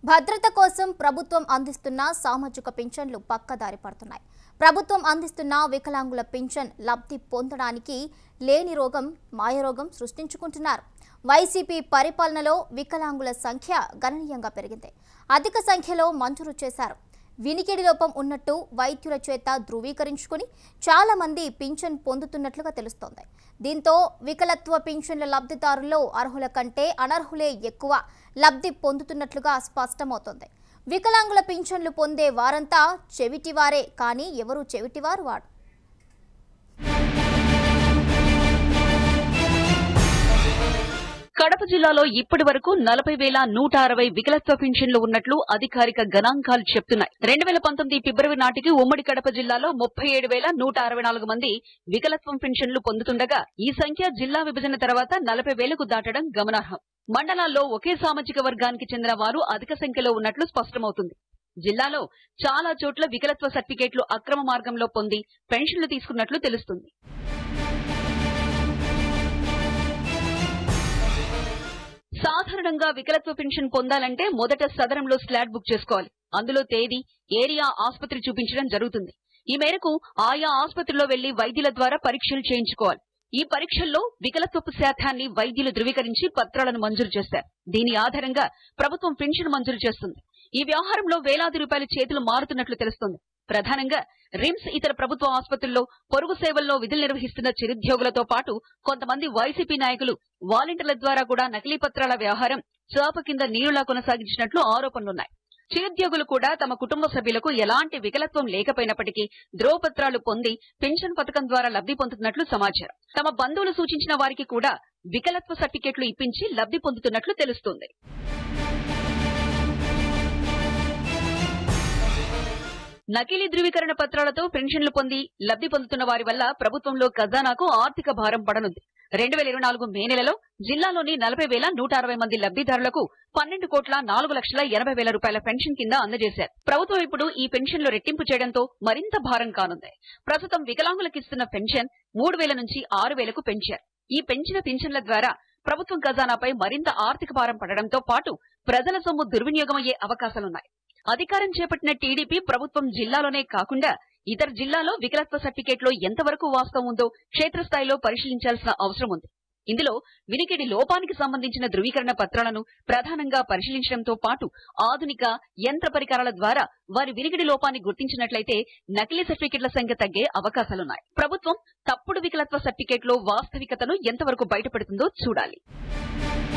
భద్రత కోసం ప్రభుత్వం అందిస్తున్న సామాజిక పింఛన్లు పక్కదారి పడుతున్నాయి ప్రభుత్వం అందిస్తున్న వికలాంగుల పింఛన్ లబ్ధి పొందడానికి లేని రోగం మాయరోగం సృష్టించుకుంటున్నారు వైసీపీ పరిపాలనలో వికలాంగుల సంఖ్య గణనీయంగా పెరిగింది అధిక సంఖ్యలో మంజూరు చేశారు వినికిడి లోపం ఉన్నట్టు వైద్యుల చేత ధృవీకరించుకుని చాలా మంది పింఛన్ పొందుతున్నట్లుగా తెలుస్తోంది దీంతో వికలత్వ పింఛన్ల లబ్ధిదారుల్లో అర్హుల కంటే అనర్హులే ఎక్కువ లబ్ధి పొందుతున్నట్లుగా స్పష్టమవుతోంది వికలాంగుల పింఛన్లు పొందే వారంతా చెవిటివారే కానీ ఎవరు చెవిటివారు వాడు కడప జిల్లాలో ఇప్పటి వరకు నలభై వేల నూట అరవై వికలత్వ పింఛన్లు ఉన్నట్లు అధికారిక గణాంకాలు చెప్తున్నాయి రెండు వేల పంతొమ్మిది ఫిబ్రవరి నాటికి ఉమ్మడి కడప జిల్లాలో ముప్పై ఏడు వేల నూట అరవై నాలుగు మంది వికలత్వం పింఛన్లు పొందుతుండగా ఈ సంఖ్య జిల్లా విభజన తర్వాత నలభై వేలకు దాటడం గమనార్హం మండలాల్లో ఒకే సామాజిక వర్గానికి చెందిన వారు అధిక సంఖ్యలో ఉన్నట్లు స్పష్టమవుతుంది జిల్లాలో చాలా చోట్ల వికలత్వ సర్టిఫికేట్లు అక్రమ మార్గంలో పొంది పెన్షన్లు తీసుకున్నట్లు తెలుస్తుంది సాధారణంగా వికలత్వ పెన్షన్ పొందాలంటే మొదట సదరంలో స్లాట్ బుక్ చేసుకోవాలి అందులో తేదీ ఏరియా ఆసుపత్రి చూపించడం జరుగుతుంది ఈ మేరకు ఆయా ఆసుపత్రిలో వెళ్లి వైద్యుల ద్వారా పరీక్షలు చేయించుకోవాలి ఈ పరీక్షల్లో వికలత్వపు శాతాన్ని వైద్యులు ధృవీకరించి పత్రాలను మంజూరు చేశారు దీని ఆధారంగా ప్రభుత్వం పెన్షన్ మంజూరు చేస్తుంది ఈ వ్యవహారంలో వేలాది రూపాయల చేతులు మారుతున్నట్లు తెలుస్తోంది ప్రధానంగా రిమ్స్ ఇతర ప్రభుత్వ ఆసుపత్రుల్లో పొరుగు సేవల్లో విధులు నిర్వహిస్తున్న చిరుద్యోగులతో పాటు కొంతమంది వైసీపీ నాయకులు వాలంటీర్ల ద్వారా కూడా నకిలీ పత్రాల వ్యవహారం చాప కింద నీరులా కొనసాగించినట్లు ఆరోపణలున్నాయి చిరుద్యోగులు కూడా తమ కుటుంబ సభ్యులకు ఎలాంటి వికలత్వం లేకపోయినప్పటికీ ధ్రువపత్రాలు పొంది పెన్షన్ పథకం ద్వారా లబ్ధి పొందుతున్నట్లు సమాచారం తమ బంధువులు సూచించిన వారికి కూడా వికలత్వ సర్టిఫికెట్లు ఇప్పించి లబ్ధి పొందుతున్నట్లు తెలుస్తోంది నకిలీ ధృవీకరణ పత్రాలతో పెన్షన్లు పొంది లబ్ధి పొందుతున్న వారి వల్ల ప్రభుత్వంలో ఖజానాకు ఆర్థిక భారం పడనుంది రెండు వేల ఇరవై నాలుగు మే నెలలో జిల్లాలోని నలభై వేల నూట అరవై మంది లబ్ధిదారులకు పన్నెండు కోట్ల నాలుగు లక్షల ఎనభై వేల రూపాయల పెన్షన్ కింద అందజేశారు ప్రభుత్వం ఇప్పుడు ఈ పెన్షన్లు రెట్టింపు చేయడంతో మరింత భారం కానుంది ప్రస్తుతం వికలాంగులకు ఇస్తున్న పెన్షన్ మూడు వేల నుంచి ఆరు వేలకు పెంచారు ఈ పెంచిన పింఛన్ల ద్వారా ప్రభుత్వం ఖజానాపై మరింత ఆర్థిక భారం పడడంతో పాటు ప్రజల సొమ్ము దుర్వినియోగమయ్యే అవకాశాలున్నాయి అధికారం చేపట్టిన టీడీపీ ప్రభుత్వం జిల్లాలోనే కాకుండా ఇతర జిల్లాలో వికలత్వ సర్టిఫికేట్లో ఎంతవరకు వాస్తవం ఉందో క్షేత్రస్థాయిలో పరిశీలించాల్సిన అవసరం ఉంది ఇందులో వినికిడి లోపానికి సంబంధించిన ధృవీకరణ పత్రాలను ప్రధానంగా పరిశీలించడంతో పాటు ఆధునిక యంత్ర పరికరాల ద్వారా వారి వినికిడి లోపాన్ని గుర్తించినట్లయితే నకిలీ సర్టిఫికెట్ల సంఖ్య తగ్గే అవకాశాలున్నాయి ప్రభుత్వం తప్పుడు వికలత్వ సర్టిఫికేట్లో వాస్తవికతను ఎంతవరకు బయటపెడుతుందో చూడాలి